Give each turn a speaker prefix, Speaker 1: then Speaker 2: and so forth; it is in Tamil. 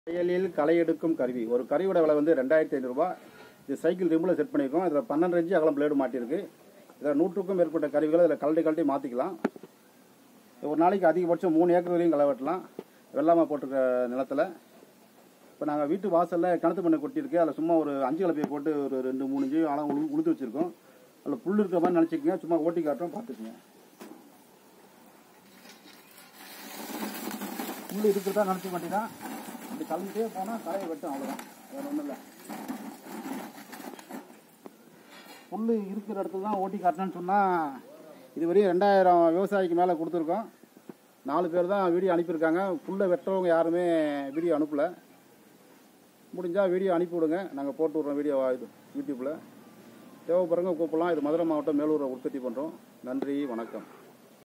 Speaker 1: வயலில் களை எடுக்கும் கருவி ஒரு கருவியோட விலை வந்து ரெண்டாயிரத்தி ஐநூறுரூபா இது சைக்கிள் ரிம்பில் செட் பண்ணியிருக்கோம் இதில் பன்னெண்டு இன்ச்சு அகலம் பிளேடு மாட்டியிருக்கு இதில் நூற்றுக்கும் மேற்பட்ட கருவிகளை இதில் கழட்டி கழட்டி மாற்றிக்கலாம் ஒரு நாளைக்கு அதிகபட்சம் மூணு ஏக்கர் வரையும் களை வெட்டலாம் வெள்ளாமை போட்டிருக்க நிலத்தில் இப்போ நாங்கள் வீட்டு வாசலில் கிணத்து மண்ணை கொட்டியிருக்கு அதில் சும்மா ஒரு அஞ்சு கலப்பையை போட்டு ஒரு ரெண்டு மூணு இன்ச்சு ஆழம் உழு உளுத்து வச்சுருக்கோம் அதில் புல் இருக்கிற மாதிரி நினச்சிக்கங்க சும்மா ஓட்டி காட்டுறோம் பார்த்துக்குங்க புல் இருக்கிறதா நினச்சி மாட்டீங்கன்னா இப்படி கலந்துட்டே போனால் தலையை வெட்டும் அவ்வளோதான் வேறு ஒன்றும் இல்லை புல் இருக்கிற இடத்துல தான் ஓட்டி காட்டணும்னு சொன்னால் இதுவரையும் ரெண்டாயிரம் விவசாயிக்கு மேலே கொடுத்துருக்கோம் நாலு பேர் தான் வீடியோ அனுப்பியிருக்காங்க புல்லை வெட்டுறவங்க யாருமே வீடியோ அனுப்பலை முடிஞ்சால் வீடியோ அனுப்பி விடுங்க நாங்கள் போட்டு விட்றோம் வீடியோ இது யூடியூப்பில் தேவைப்படுறவங்க கூப்பிடலாம் இது மதுரை மாவட்டம் மேலூரை உற்பத்தி பண்ணுறோம் நன்றி வணக்கம்